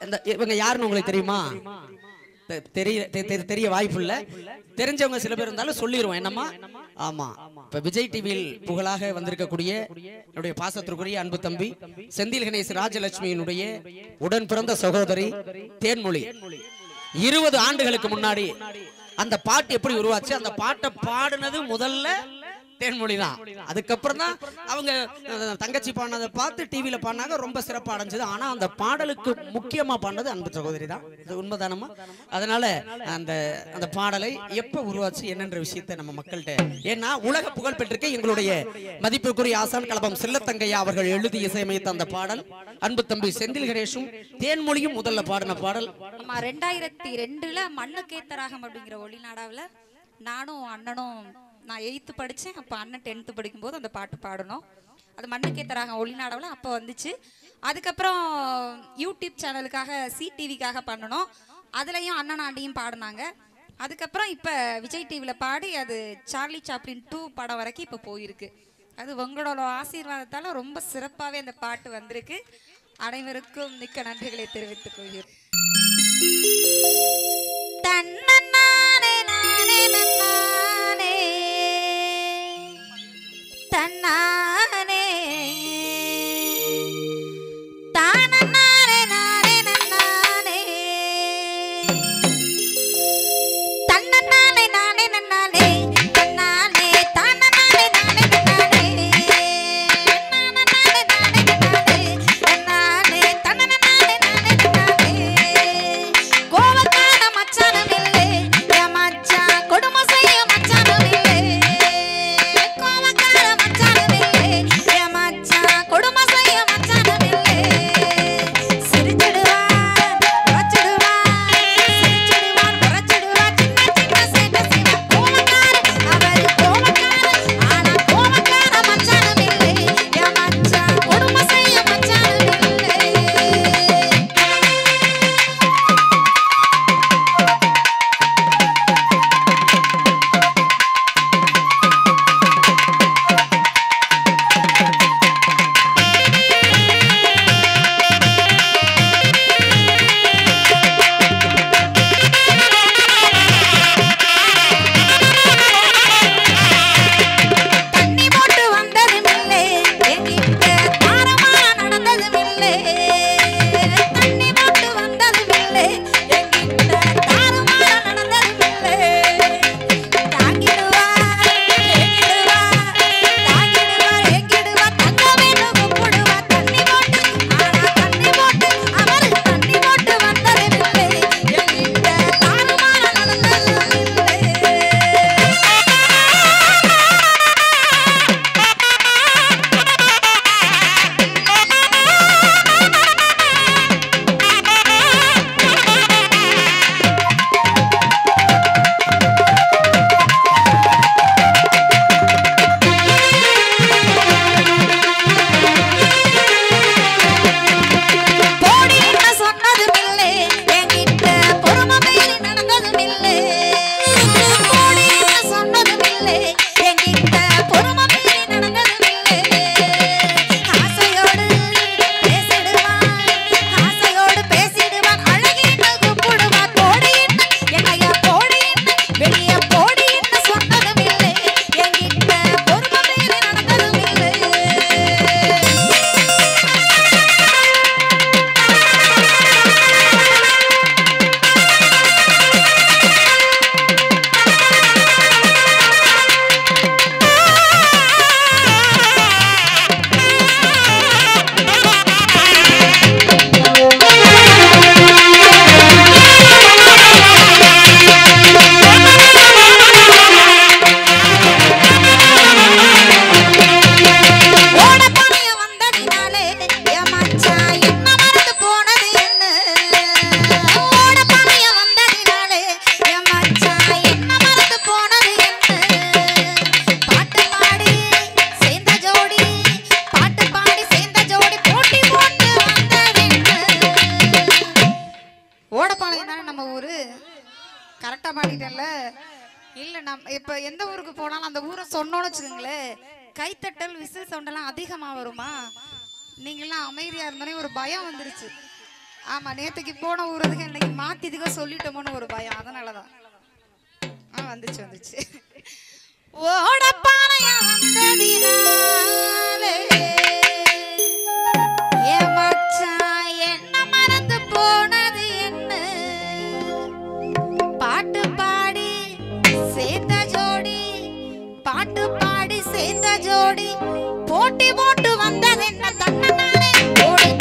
அந்த இவங்க யாருன்னு உங்களுக்கு தெரியுமா தெ- தெரிய தெ- தெ- தெரிய வாய்ப்பு இல்ல தெரிஞ்சவங்க சில பேர் இருந்தாலும் சொல்லிடுவோம் என்னம்மா ஆமா இப்ப விஜய் டிவியில் புகழாக வந்திருக்கக்கூடிய என்னுடைய பாசத்திற்குரிய அன்பு தம்பி செந்தில் கணேஷ் ராஜலட்சுமியினுடைய உடன் பிறந்த சகோதரி தேன்மொழி இருபது ஆண்டுகளுக்கு முன்னாடி அந்த பாட்டு எப்படி உருவாச்சு அந்த பாட்டை பாடுனது முதல்ல தேன்மொழி தான் அதுக்கப்புறம் தான் அவங்க அஹ், தங்கச்சி பாடினதை பார்த்து டிவியில பாடினாங்க ரொம்ப சிறப்பா அடைஞ்சது ஆனா அந்த பாடலுக்கு முக்கியமா பாடினது அன்பு சகோதரி தான் இது உண்மைதானம்மா அதனால அந்த அந்த பாடலை எப்ப உருவாச்சு என்னன்ற விஷயத்தை நம்ம மக்கள்கிட்ட ஏன்னா உலக புகழ் பெற்றிருக்க எங்களுடைய மதிப்புக்குரிய ஆசான் கலபம் செல்லத்தங்கையா அவர்கள் எழுதி இசையமைத்த அந்த பாடல் அன்பு தம்பி செந்தில் கணேஷும் தேன்மொழியும் முதல்ல பாடின பாடல் ஆமா ரெண்டாயிரத்தி ரெண்டுல மண்ணுக்கேத்தராகம் அப்படிங்கிற ஒளிநாடாவில் நானும் அண்ணனும் நான் எயித்து படித்தேன் அப்போ அண்ணன் டென்த்து படிக்கும்போது அந்த பாட்டு பாடணும் அது மண்ணுக்கேத்தராகம் ஒளிநாடாவில் அப்போ வந்துச்சு அதுக்கப்புறம் யூடியூப் சேனலுக்காக சி டிவிக்காக பண்ணணும் அதுலேயும் அண்ணன் ஆண்டியும் பாடினாங்க அதுக்கப்புறம் இப்போ விஜய் டிவியில் பாடி அது சார்லி சாப்ளின் டூ படம் வரைக்கும் இப்போ போயிருக்கு அது உங்களோட ஆசீர்வாதத்தால் ரொம்ப சிறப்பாகவே அந்த பாட்டு வந்திருக்கு அனைவருக்கும் மிக்க நன்றிகளை தெரிவித்துக் கொள்கிறேன் தன்னன்னானே நானே நன்னானே. தன்னானே. தானன்னானே நானே நன்னானே. தன்னன்னானே நானே நன்னானே. தன்னானே தானன்னானே நானே நன்னானே. நானன்னானே நானே நன்னானே. நன்னானே தன்னன்னானே நானே நன்னானே. கோவக்கார மச்சானுமில்லை, என் மச்சான் கொடுமை செய்ய மச்சானுமில்லை. கோவக்கார மச்சானுமில்லை, என் மச்சான் கொடுமை செய்ய மச்சானுமில்லை. சிரிச்சிடுவார், உரைச்சிடுவார், சிரிச்சிடுவார், உரைச்சிடுவார், சின்ன சின்ன சேட்டை செய்வார். கோவக்கார, அவர் கோவக்கார, ஆனா கோவக்கார மச்சானுமில்லை, என் மச்சான் கொடுமை செய்ய மச்சானுமில்லை. தண்ணி போட்டு வந்ததுமில்லை என்கிட்ட தாரமா நடந்ததுமில்லை தண்ணி போட்டு வந்ததுமில்லை என்கிட்ட தாரமா நடந்ததுமில்லை தாங்கிடுவா ஏங்கிடுவா தாங்கிடுவா ஏங்கிடுவா தங்க வேணும் கூப்பிடுவா தண்ணி போட்டு ஆனா தண்ணி போட்டு அவர் தண்ணி போட்டு வந்ததுமில்லை என்கிட்ட தாரமா நடந்ததுமில்லை போடின்னு சொன்னதுமில்லை என்கிட்ட பொறுமை மீறி நடந்ததுமில்லை போடின்னு சொன்னதுமில்லை என்கிட்ட பொறுமை மீறி நடந்ததுமில்லை ஆசையோடு பேசிடுவான் ஆசையோடு பேசிடுவான் அழகின்னு கூப்பிடுவான் போடின்னு என்னைய போடின்னு வெளிய போடின்னு சொன்னதுமில்லை என்கிட்ட பொறுமை மீறி நடந்ததுமில்லை ஓடப்பானைய வந்ததினாலே என் மச்சான் என்ன மறந்து போனது என்ன ஓடப்பானைய வந்ததினாலே என் மச்சான் என்ன மறந்து போனது என்ன பாட்டு பாடி சேர்ந்த ஜோடி பாட்டு பாடி சேர்ந்த ஜோடி போட்டி போட்டு வந்ததென்ன ஓடப்பாளையம் தானே நம்ம ஊரு கரெக்டாக பாடிட்டேன்ல இல்லை நம்ம இப்போ எந்த ஊருக்கு போனாலும் அந்த ஊரை சொன்னோன்னு வச்சுக்கோங்களேன் கைத்தட்டல் விசில் சவுண்டெல்லாம் அதிகமாக வருமா நீங்களாம் அமைதியாக இருந்தோடனே ஒரு பயம் வந்துருச்சு ஆமா நேத்துக்கு போன ஊரதுக்கு இன்னைக்கு மாத்திதுக்க சொல்லிட்டோமோன்னு ஒரு பயம் அதனாலதான் ஆ வந்துச்சு வந்துச்சு ஓடப்பாளைய வந்ததினாலே என் மச்சான் என்ன மறந்து போனது என்ன பாட்டு பாடி சேர்ந்த ஜோடி பாட்டு பாடி சேர்ந்த ஜோடி போட்டி போட்டு வந்தது என்ன தன்னனாலே ஓடி